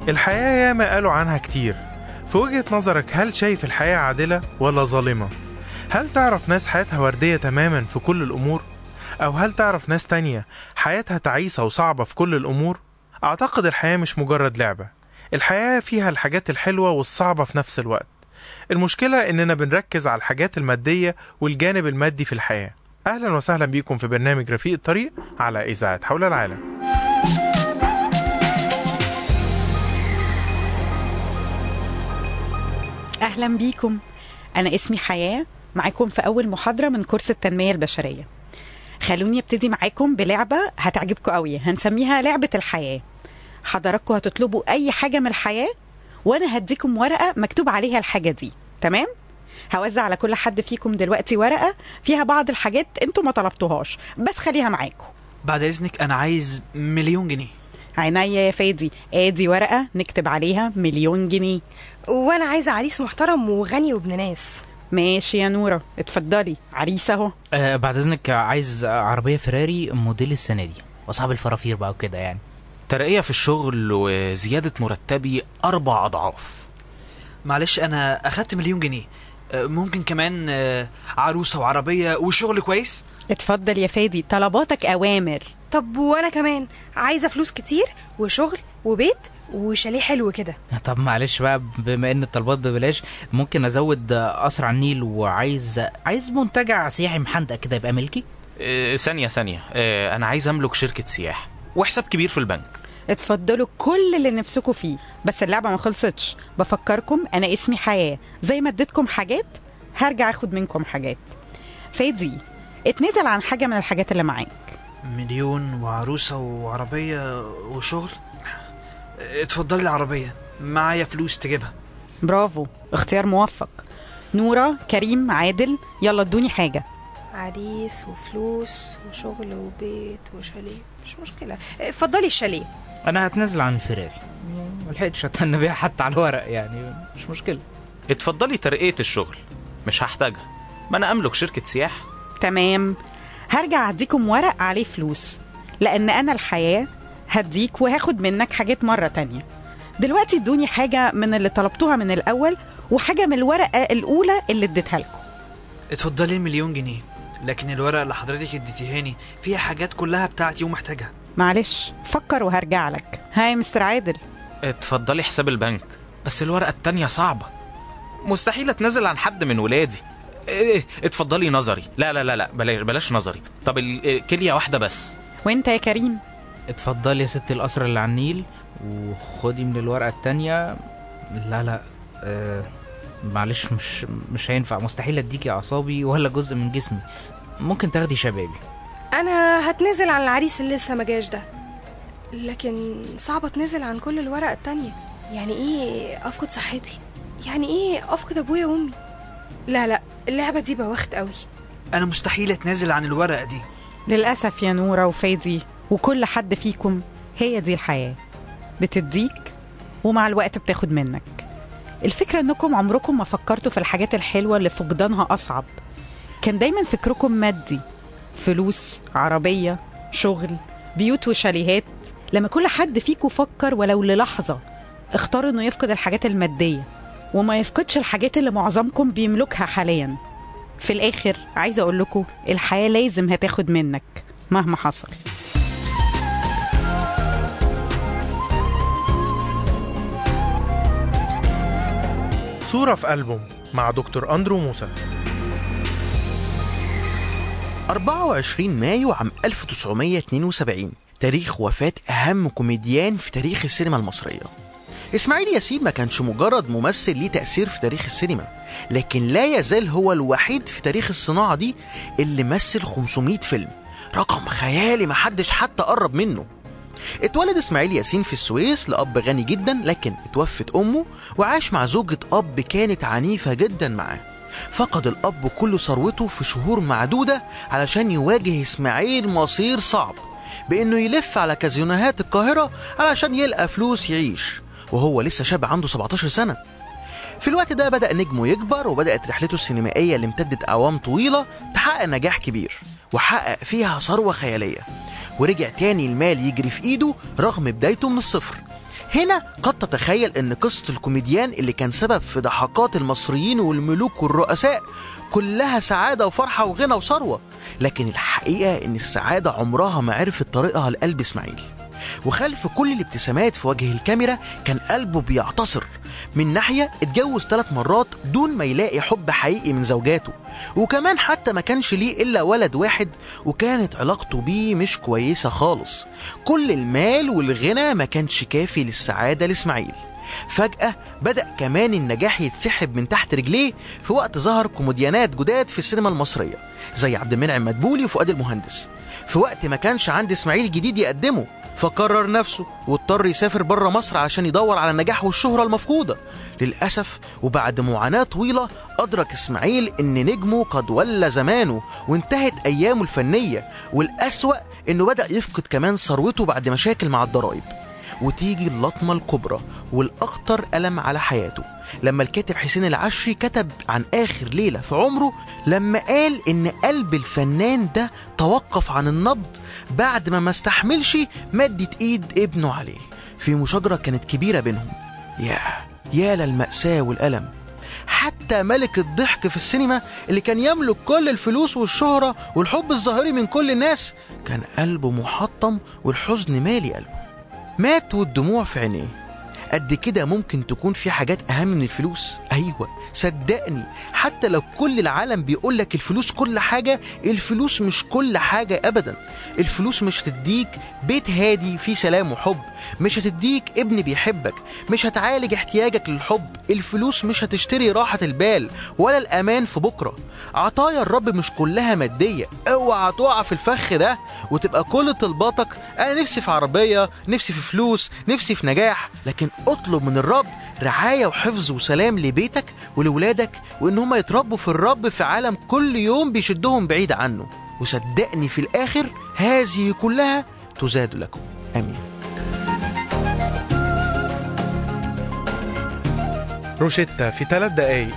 الحياة ياما قالوا عنها كتير في وجهة نظرك هل شايف الحياة عادلة ولا ظالمة؟ هل تعرف ناس حياتها وردية تماما في كل الأمور؟ أو هل تعرف ناس تانية حياتها تعيسة وصعبة في كل الأمور؟ أعتقد الحياة مش مجرد لعبة الحياة فيها الحاجات الحلوة والصعبة في نفس الوقت المشكلة إننا بنركز على الحاجات المادية والجانب المادي في الحياة أهلا وسهلا بيكم في برنامج رفيق الطريق على إذاعة حول العالم أهلا بيكم أنا اسمي حياة معاكم في أول محاضرة من كورس التنمية البشرية خلوني ابتدي معاكم بلعبة هتعجبكم قوي هنسميها لعبة الحياة حضراتكم هتطلبوا أي حاجة من الحياة وأنا هديكم ورقة مكتوب عليها الحاجة دي تمام؟ هوزع على كل حد فيكم دلوقتي ورقة فيها بعض الحاجات انتوا ما طلبتوهاش بس خليها معاكم بعد اذنك انا عايز مليون جنيه عينيا يا فادي ادي ورقة نكتب عليها مليون جنيه وانا عايزه عريس محترم وغني وابن ناس ماشي يا نورة اتفضلي عريس اهو آه بعد اذنك عايز عربيه فيراري موديل السنه دي واصحاب الفرافير بقى وكده يعني ترقية في الشغل وزيادة مرتبي أربع أضعاف معلش انا اخدت مليون جنيه أه، ممكن كمان أه، عروسه وعربيه وشغل كويس اتفضل يا فادي طلباتك اوامر طب وانا كمان عايزه فلوس كتير وشغل وبيت وشاليه حلو كده طب معلش بقى بما ان الطلبات ببلاش ممكن ازود قصر على النيل وعايز عايز منتجع سياحي محندق كده يبقى ملكي آه، ثانية ثانية آه، أنا عايز أملك شركة سياحة وحساب كبير في البنك اتفضلوا كل اللي نفسكم فيه بس اللعبة ما خلصتش بفكركم انا اسمي حياة زي ما اديتكم حاجات هرجع اخد منكم حاجات فادي اتنزل عن حاجة من الحاجات اللي معاك مليون وعروسه وعربيه وشغل أه، اتفضلي العربيه معايا فلوس تجيبها برافو اختيار موفق نورة كريم عادل يلا ادوني حاجة عريس وفلوس وشغل وبيت وشاليه مش مشكله اتفضلي الشاليه انا هتنازل عن الفيراري ملحقتش اتهنى بيها حتى على الورق يعني مش مشكله اتفضلي ترقية الشغل مش هحتاجها ما أنا أملك شركة سياحة تمام هرجع اديكم ورق عليه فلوس لان انا الحياة هديك وهاخد منك حاجات مرة تانية دلوقتي ادوني حاجة من اللي طلبتوها من الاول وحاجة من الورقة الاولى اللي اديتها لكم اتفضلي المليون جنيه لكن الورقه اللي حضرتك اديتيهاني فيها حاجات كلها بتاعتي ومحتاجها معلش فكر وهرجع لك ها يا مستر عادل اتفضلي حساب البنك بس الورقة التانية صعبة مستحيل أتنازل عن حد من ولادي إيه اتفضلي نظري لا لا لا لا بلاش بلاش نظري طب ال- إيه، كلية واحدة بس وانت يا كريم اتفضلي يا ست القصر اللي على النيل وخدي من الورقه التانية لا لا آه معلش مش مش هينفع مستحيل اديكي اعصابي ولا جزء من جسمي ممكن تاخدي شبابي انا هتنزل عن العريس اللي لسه ما جاش ده لكن صعب اتنزل عن كل الورقه التانية يعني ايه افقد صحتي يعني ايه افقد ابويا وامي لا لا اللعبه دي بواخد قوي انا مستحيل اتنازل عن الورقه دي للأسف يا نورة وفادي وكل حد فيكم هي دي الحياة بتديك ومع الوقت بتاخد منك الفكرة انكم عمركم ما فكرتوا في الحاجات الحلوة اللي فقدانها أصعب كان دايما فكركم مادي فلوس عربية شغل بيوت وشاليهات لما كل حد فيكم فكر ولو للحظة اختار انه يفقد الحاجات المادية وما يفقدش الحاجات اللي معظمكم بيملكها حاليا في الآخر عايزة أقول لكم الحياة لازم هتاخد منك مهما حصل صورة في ألبوم مع دكتور أندرو موسى 24 مايو عام 1972 تاريخ وفاة أهم كوميديان في تاريخ السينما المصرية إسماعيل ياسين ما كانش مجرد ممثل ليه تأثير في تاريخ السينما لكن لا يزال هو الوحيد في تاريخ الصناعة دي اللي مثل 500 فيلم رقم خيالي محدش حتى قرب منه اتولد اسماعيل ياسين في السويس لأب غني جدا لكن اتوفت أمه وعاش مع زوجة أب كانت عنيفة جدا معاه فقد الأب كل ثروته في شهور معدودة علشان يواجه إسماعيل مصير صعب بإنه يلف على كازينوهات القاهرة علشان يلقى فلوس يعيش وهو لسه شاب عنده 17 سنة في الوقت ده بدأ نجمه يكبر وبدأت رحلته السينمائية اللي امتدت أعوام طويلة تحقق نجاح كبير وحقق فيها ثروة خيالية ورجع تاني المال يجري في إيده رغم بدايته من الصفر هنا قد تتخيل ان قصة الكوميديان اللي كان سبب في ضحكات المصريين والملوك والرؤساء كلها سعادة وفرحة وغنى وثروة لكن الحقيقة ان السعادة عمرها ما عرفت طريقها لقلب اسماعيل وخلف كل الابتسامات في وجه الكاميرا كان قلبه بيعتصر من ناحية اتجوز ثلاث مرات دون ما يلاقي حب حقيقي من زوجاته وكمان حتى ما كانش ليه إلا ولد واحد وكانت علاقته بيه مش كويسة خالص كل المال والغنى ما كانش كافي للسعادة لإسماعيل فجأة بدأ كمان النجاح يتسحب من تحت رجليه في وقت ظهر كوميديانات جداد في السينما المصرية زي عبد المنعم مدبولي وفؤاد المهندس في وقت ما كانش عند إسماعيل جديد يقدمه فقرر نفسه واضطر يسافر بره مصر عشان يدور على النجاح والشهرة المفقودة للأسف وبعد معاناة طويلة أدرك إسماعيل إن نجمه قد ولى زمانه وانتهت أيامه الفنية والأسوأ إنه بدأ يفقد كمان ثروته بعد مشاكل مع الضرايب وتيجي اللطمة الكبرى والأخطر ألم على حياته لما الكاتب حسين العشري كتب عن آخر ليلة في عمره لما قال إن قلب الفنان ده توقف عن النبض بعد ما ما استحملش مدة إيد ابنه عليه في مشاجرة كانت كبيرة بينهم يا يا للمأساة والألم حتى ملك الضحك في السينما اللي كان يملك كل الفلوس والشهرة والحب الظاهري من كل الناس كان قلبه محطم والحزن مالي قلبه مات والدموع في عينيه قد كده ممكن تكون في حاجات أهم من الفلوس أيوة صدقني حتى لو كل العالم بيقول لك الفلوس كل حاجة الفلوس مش كل حاجة أبدا الفلوس مش هتديك بيت هادي فيه سلام وحب مش هتديك ابن بيحبك مش هتعالج احتياجك للحب الفلوس مش هتشتري راحة البال ولا الأمان في بكرة عطايا الرب مش كلها مادية اوعى تقع في الفخ ده وتبقى كل طلباتك أنا نفسي في عربية نفسي في فلوس نفسي في نجاح لكن اطلب من الرب رعاية وحفظ وسلام لبيتك ولولادك وإن هم يتربوا في الرب في عالم كل يوم بيشدهم بعيد عنه وصدقني في الآخر هذه كلها تزاد لكم آمين روشيتا في ثلاث دقايق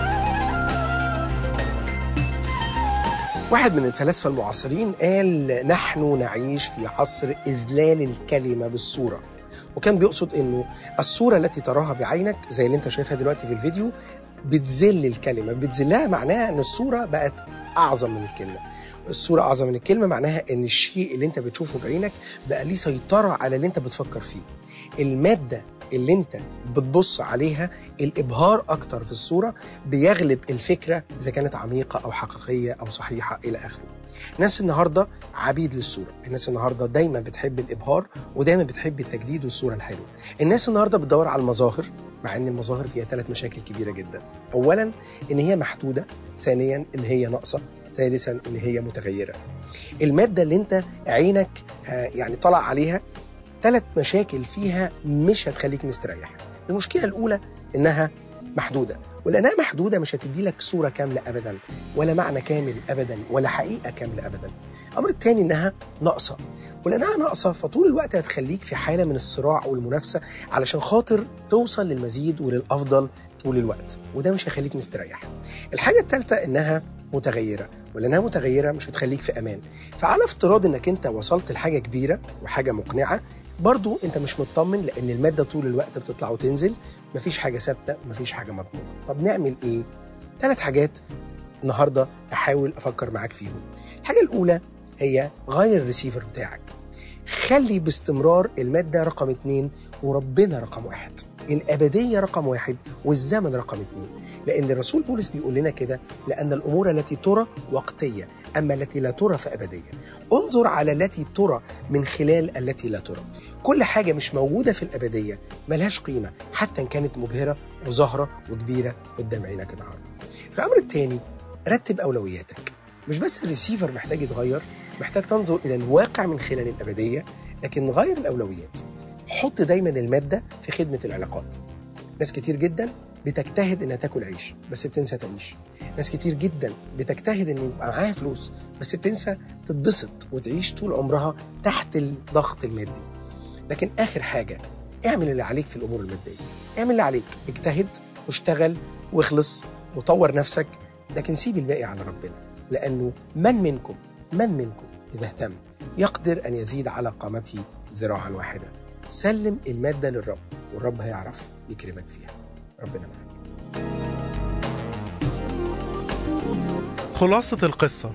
واحد من الفلاسفة المعاصرين قال نحن نعيش في عصر إذلال الكلمة بالصورة وكان بيقصد انه الصورة التي تراها بعينك زي اللي انت شايفها دلوقتي في الفيديو بتذل الكلمة بتذلها معناها ان الصورة بقت اعظم من الكلمة الصورة اعظم من الكلمة معناها ان الشيء اللي انت بتشوفه بعينك بقى ليه سيطرة على اللي انت بتفكر فيه المادة اللي انت بتبص عليها الابهار اكتر في الصوره بيغلب الفكره اذا كانت عميقه او حقيقيه او صحيحه الى اخره. الناس النهارده عبيد للصوره، الناس النهارده دايما بتحب الابهار ودايما بتحب التجديد والصوره الحلوه. الناس النهارده بتدور على المظاهر مع ان المظاهر فيها ثلاث مشاكل كبيره جدا. اولا ان هي محدوده، ثانيا ان هي ناقصه، ثالثا ان هي متغيره. الماده اللي انت عينك يعني طلع عليها ثلاث مشاكل فيها مش هتخليك مستريح المشكلة الأولى إنها محدودة ولأنها محدودة مش هتدي لك صورة كاملة أبدا ولا معنى كامل أبدا ولا حقيقة كاملة أبدا الأمر الثاني إنها ناقصة ولأنها ناقصة فطول الوقت هتخليك في حالة من الصراع والمنافسة علشان خاطر توصل للمزيد وللأفضل طول الوقت وده مش هيخليك مستريح الحاجة الثالثة إنها متغيرة ولأنها متغيرة مش هتخليك في أمان فعلى افتراض إنك أنت وصلت لحاجة كبيرة وحاجة مقنعة برضو انت مش مطمن لان الماده طول الوقت بتطلع وتنزل مفيش حاجه ثابته ومفيش حاجه مضمونه طب نعمل ايه ثلاث حاجات النهارده احاول افكر معاك فيهم الحاجه الاولى هي غير الريسيفر بتاعك خلي باستمرار الماده رقم اتنين وربنا رقم واحد الابديه رقم واحد والزمن رقم اتنين لان الرسول بولس بيقول لنا كده لان الامور التي ترى وقتيه اما التي لا ترى فابديه انظر على التي ترى من خلال التي لا ترى كل حاجه مش موجوده في الابديه ملهاش قيمه حتى ان كانت مبهره وظاهره وكبيره قدام عينك النهارده الامر الثاني رتب اولوياتك مش بس الريسيفر محتاج يتغير محتاج تنظر الى الواقع من خلال الابديه لكن غير الاولويات حط دايما الماده في خدمه العلاقات ناس كتير جدا بتجتهد انها تاكل عيش بس بتنسى تعيش ناس كتير جدا بتجتهد ان يبقى معاها فلوس بس بتنسى تتبسط وتعيش طول عمرها تحت الضغط المادي لكن اخر حاجه اعمل اللي عليك في الامور الماديه اعمل اللي عليك اجتهد واشتغل واخلص وطور نفسك لكن سيب الباقي على ربنا لانه من منكم من منكم اذا اهتم يقدر ان يزيد على قامته ذراعا واحده سلم المادة للرب والرب هيعرف يكرمك فيها ربنا معاك خلاصة القصة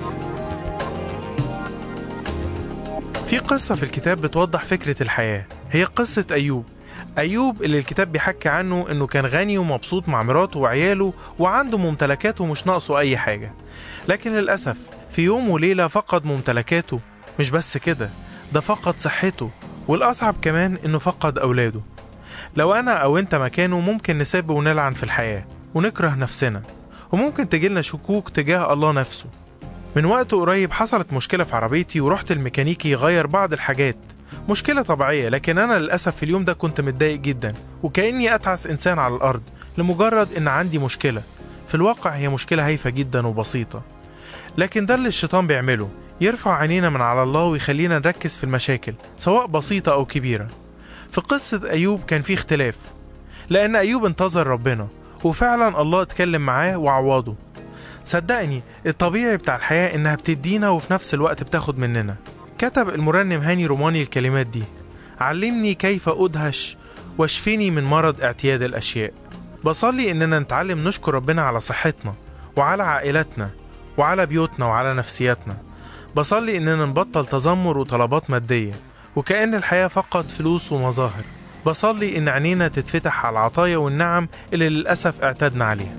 في قصة في الكتاب بتوضح فكرة الحياة هي قصة أيوب أيوب اللي الكتاب بيحكي عنه إنه كان غني ومبسوط مع مراته وعياله وعنده ممتلكاته ومش ناقصه أي حاجة لكن للأسف في يوم وليلة فقد ممتلكاته مش بس كده ده فقد صحته والأصعب كمان إنه فقد أولاده لو أنا أو أنت مكانه ممكن نسب ونلعن في الحياة ونكره نفسنا وممكن تجيلنا شكوك تجاه الله نفسه من وقت قريب حصلت مشكلة في عربيتي ورحت الميكانيكي يغير بعض الحاجات مشكلة طبيعية لكن أنا للأسف في اليوم ده كنت متضايق جدا وكأني أتعس إنسان على الأرض لمجرد إن عندي مشكلة في الواقع هي مشكلة هايفة جدا وبسيطة لكن ده اللي الشيطان بيعمله يرفع عينينا من على الله ويخلينا نركز في المشاكل سواء بسيطة أو كبيرة في قصة أيوب كان في اختلاف لأن أيوب انتظر ربنا وفعلا الله اتكلم معاه وعوضه صدقني الطبيعي بتاع الحياة إنها بتدينا وفي نفس الوقت بتاخد مننا كتب المرنم هاني روماني الكلمات دي علمني كيف أدهش واشفني من مرض اعتياد الأشياء بصلي إننا نتعلم نشكر ربنا على صحتنا وعلى عائلتنا وعلى بيوتنا وعلى نفسياتنا بصلي إننا نبطل تذمر وطلبات مادية وكأن الحياة فقط فلوس ومظاهر بصلي إن عينينا تتفتح على العطايا والنعم اللي للأسف اعتدنا عليها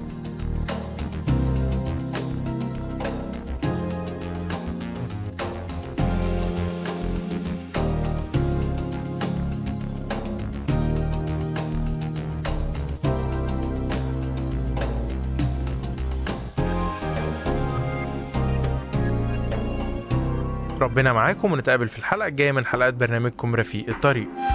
ربنا معاكم ونتقابل في الحلقة الجاية من حلقات برنامجكم رفيق الطريق